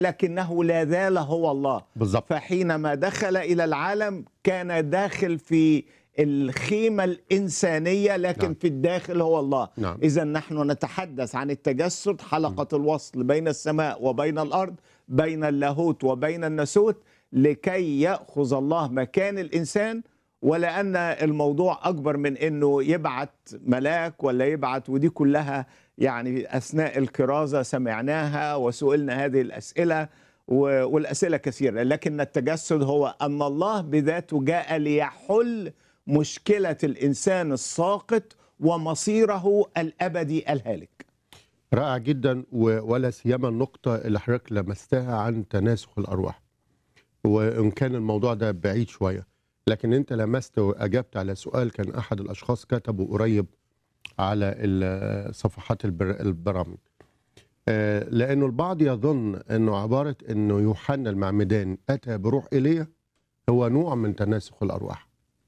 لكنه لا زال هو الله بالظبط فحينما دخل الى العالم كان داخل في الخيمه الانسانيه لكن نعم. في الداخل هو الله نعم. اذا نحن نتحدث عن التجسد حلقه الوصل بين السماء وبين الارض بين اللاهوت وبين الناسوت لكي ياخذ الله مكان الانسان ولان الموضوع اكبر من انه يبعت ملاك ولا يبعت ودي كلها يعني اثناء الكرازه سمعناها وسئلنا هذه الاسئله و- والاسئله كثيره لكن التجسد هو ان الله بذاته جاء ليحل مشكله الانسان الساقط ومصيره الابدي الهالك رائع جدا و- ولا سيما النقطة اللي حضرتك لمستها عن تناسخ الأرواح وإن كان الموضوع ده بعيد شوية لكن أنت لمست وأجبت على سؤال كان أحد الأشخاص كتبه قريب على ال- صفحات البر- البرامج آه، لأنه البعض يظن أنه عبارة أنه يوحنا المعمدان أتى بروح إيليا هو نوع من تناسخ الأرواح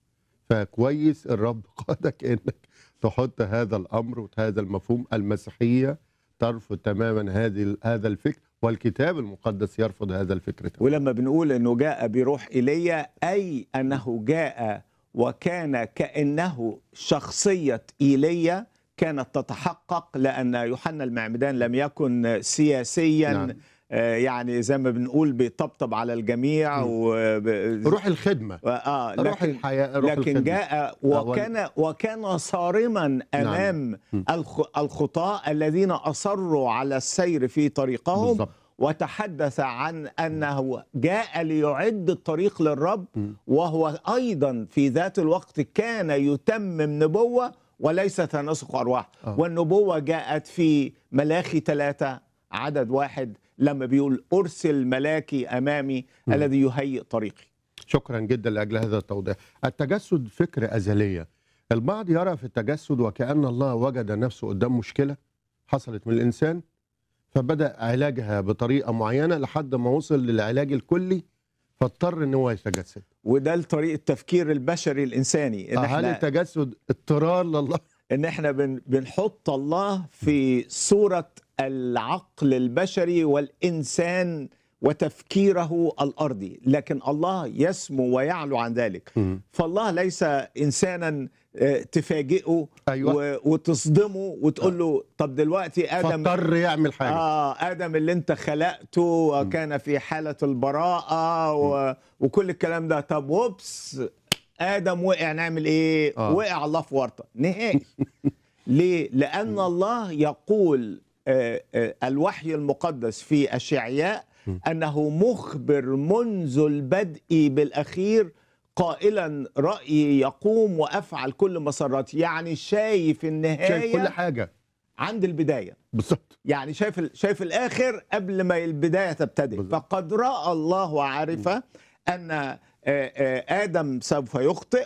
فكويس الرب قادك انك تحط هذا الامر وهذا المفهوم المسيحيه ترفض تماما هذه هذا الفكر والكتاب المقدس يرفض هذا الفكر تماما ولما بنقول انه جاء بروح ايليا اي انه جاء وكان كانه شخصيه ايليا كانت تتحقق لان يوحنا المعمدان لم يكن سياسيا نعم. نعم. يعني زي ما بنقول بيطبطب على الجميع م. و روح الخدمه آه روح لكن الحياه روح لكن الخدمة. جاء وكان وكان صارما امام م. الخ- الخطاة الذين اصروا على السير في طريقهم بالظبط وتحدث عن انه جاء ليعد الطريق للرب م. وهو ايضا في ذات الوقت كان يتمم نبوه وليس تناسق ارواح آه. والنبوه جاءت في ملاخي ثلاثه عدد واحد لما بيقول ارسل ملاكي امامي م. الذي يهيئ طريقي شكرا جدا لاجل هذا التوضيح التجسد فكره ازليه البعض يرى في التجسد وكأن الله وجد نفسه قدام مشكلة حصلت من الإنسان فبدأ علاجها بطريقة معينة لحد ما وصل للعلاج الكلي فاضطر ان هو يتجسد وده طريقه التفكير البشري الانساني ان هل احنا التجسد اضطرار لله ان احنا بن بنحط الله في صوره العقل البشري والانسان وتفكيره الارضي لكن الله يسمو ويعلو عن ذلك مم. فالله ليس انسانا آه، تفاجئه أيوة. و- وتصدمه وتقول له طب دلوقتي ادم فاضطر يعمل حاجة اه ادم اللي انت خلقته وكان في حاله البراءه و... وكل الكلام ده طب وبس ادم وقع نعمل ايه آه. وقع الله في ورطه نهائي ليه لان الله يقول آه، آه، الوحي المقدس في اشعياء انه مخبر منذ البدء بالاخير قائلا رايي يقوم وافعل كل مسراتي يعني شايف النهايه شايف كل حاجة عند البدايه بالظبط يعني شايف ال- شايف الاخر قبل ما البدايه تبتدئ بالظبط. فقد راى الله وعرف ان آه، آه، ادم سوف يخطئ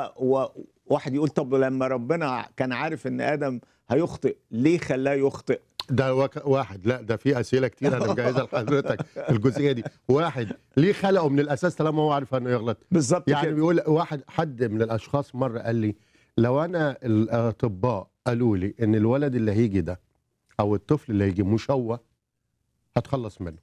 وواحد يقول طب لما ربنا كان عارف ان ادم هيخطئ ليه خلاه يخطئ ده وك... واحد لا ده في اسئله كتير انا مجهزها لحضرتك في الجزئيه دي واحد ليه خلقه من الاساس طالما هو عارف انه يغلط بالظبط يعني كده بيقول واحد حد من الاشخاص مره قال لي لو انا الاطباء قالوا لي ان الولد اللي هيجي ده او الطفل اللي هيجي مشوه هتخلص منه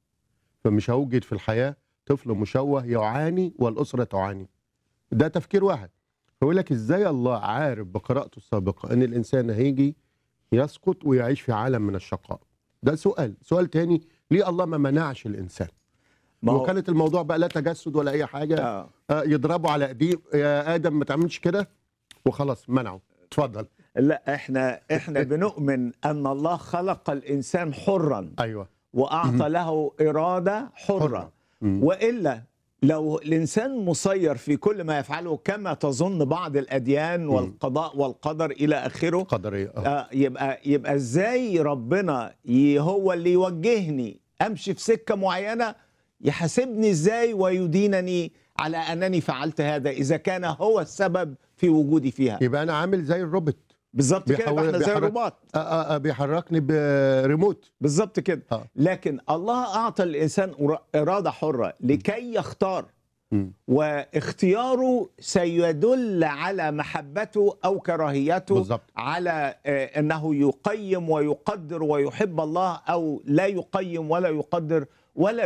فمش هوجد في الحياه طفل مشوه يعاني والاسره تعاني ده تفكير واحد فيقول لك ازاي الله عارف بقراءته السابقه ان الانسان هيجي يسقط ويعيش في عالم من الشقاء ده سؤال سؤال تاني ليه الله ما منعش الانسان ما هو- وكانت الموضوع بقى لا تجسد ولا اي حاجه آه. آه، يضربوا على ايديه يا ادم ما تعملش كده وخلاص منعوا اتفضل لا احنا احنا بنؤمن ان الله خلق الانسان حرا ايوه واعطى له اراده حره حرة. مم. والا لو الانسان مسير في كل ما يفعله كما تظن بعض الاديان والقضاء والقدر الى اخره قدريه آه. آه يبقى يبقى ازاي ربنا ي- هو اللي يوجهني امشي في سكه معينه يحاسبني ازاي ويدينني على انني فعلت هذا اذا كان هو السبب في وجودي فيها يبقى انا عامل زي الروبوت بالظبط كده يبقى بيحول- احنا زي بيحرك- الرباط آه آه آه بيحركني بريموت بالظبط كده آه. لكن الله اعطى الانسان أر- اراده حره لكي يختار مم. واختياره سيدل على محبته او كراهيته بالظبط. على آه، انه يقيم ويقدر ويحب الله او لا يقيم ولا يقدر ولا